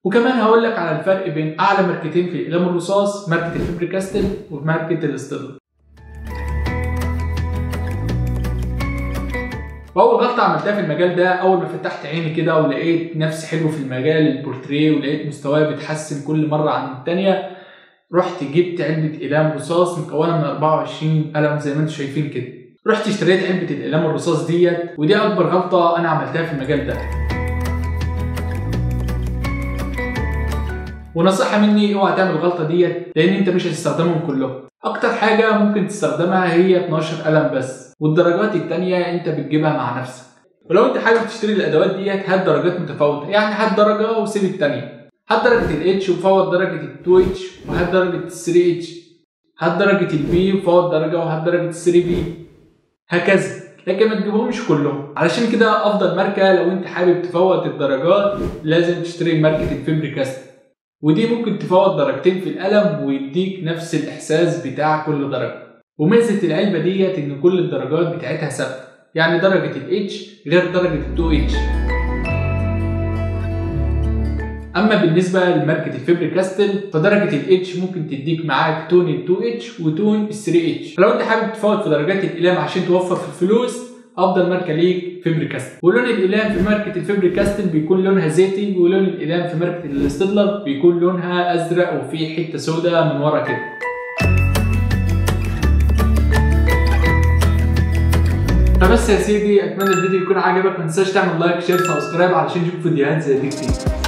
وكمان هقول لك على الفرق بين اعلى ماركتين في اقلام الرصاص ماركه الفيبر كاستل وماركه الاستيلا واول غلطه عملتها في المجال ده اول ما فتحت عيني كده ولقيت نفسي حلو في المجال البورتريه ولقيت مستواي بيتحسن كل مره عن التانيه رحت جبت علبه اقلام رصاص مكونه من 24 قلم زي ما انتم شايفين كده رحت اشتريت علبه الاقلام الرصاص ديت ودي اكبر غلطه انا عملتها في المجال ده ونصيحه مني اوعى تعمل الغلطه ديت لان انت مش هتستخدمهم كلهم اكتر حاجه ممكن تستخدمها هي 12 قلم بس والدرجات التانية انت بتجيبها مع نفسك ولو انت حابب تشتري الادوات ديت هات درجات متفاوته يعني هات درجه وسيب التانية هات درجه الاتش وفوت درجه ال2 اتش وهات درجه ال3 اتش هات درجه البي وفوت درجه وهات درجه ال3 بي هكذا لكن ما تجيبهمش كلهم علشان كده افضل ماركه لو انت حابب تفوت الدرجات لازم تشتري ماركه الفيبر كاست ودي ممكن تفوت درجتين في القلم ويديك نفس الاحساس بتاع كل درجه وميزه العلبه ديت ان كل الدرجات بتاعتها ثابته يعني درجه الاتش غير درجه ال2 اتش اما بالنسبه لماركه الفيبر كاستل فدرجه الاتش ممكن تديك معاك تون ال2 اتش وتون ال3 اتش فلو انت حابب تفوت في درجات الاقلام عشان توفر في الفلوس افضل ماركه ليك فيبر كاستل ولون الاقلام في ماركه الفيبر كاستل بيكون لونها زيتي ولون الاقلام في ماركه الاستدلر بيكون لونها ازرق وفي حته سوداء من ورا كده فبس يا سيدي اتمنى الفيديو يكون عجبك ما تنساش تعمل لايك شير سبسكرايب علشان تشوف فيديوهات زي دي كتير